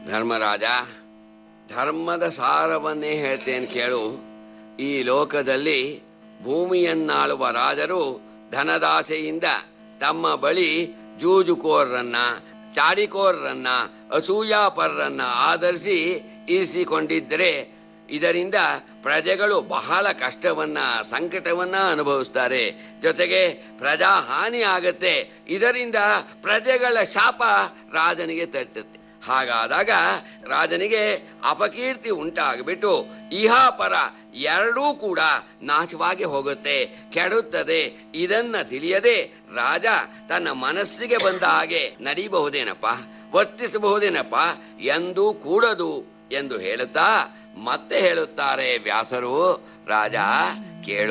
ಧರ್ಮರಾಜ ಧರ್ಮದ ಸಾರವನ್ನೇ ಹೇಳ್ತೇನೆ ಕೇಳು ಈ ಲೋಕದಲ್ಲಿ ಭೂಮಿಯನ್ನಾಳುವ ರಾಜರು ಧನದಾಸೆಯಿಂದ ತಮ್ಮ ಬಳಿ ಜೂಜುಕೋರರನ್ನ ಚಾಡಿಕೋರರನ್ನ ಅಸೂಯಾಪರರನ್ನ ಆಧರಿಸಿ ಇರಿಸಿಕೊಂಡಿದ್ದರೆ ಇದರಿಂದ ಪ್ರಜೆಗಳು ಬಹಳ ಕಷ್ಟವನ್ನ ಸಂಕಟವನ್ನ ಅನುಭವಿಸ್ತಾರೆ ಜೊತೆಗೆ ಪ್ರಜಾ ಹಾನಿ ಆಗತ್ತೆ ಇದರಿಂದ ಪ್ರಜೆಗಳ ಶಾಪ ರಾಜನಿಗೆ ತಟ್ಟುತ್ತೆ ಹಾಗಾದಾಗ ರಾಜನಿಗೆ ಅಪಕೀರ್ತಿ ಉಂಟಾಗಿಬಿಟ್ಟು ಇಹಾಪರ ಎರಡೂ ಕೂಡ ನಾಶವಾಗಿ ಹೋಗುತ್ತೆ ಕೆಡುತ್ತದೆ ಇದನ್ನ ತಿಳಿಯದೆ ರಾಜ ತನ್ನ ಮನಸ್ಸಿಗೆ ಬಂದ ಹಾಗೆ ನಡೀಬಹುದೇನಪ್ಪ ವರ್ತಿಸಬಹುದೇನಪ್ಪ ಎಂದು ಕೂಡದು ಎಂದು ಹೇಳುತ್ತಾ ಮತ್ತೆ ಹೇಳುತ್ತಾರೆ ವ್ಯಾಸರು ರಾಜ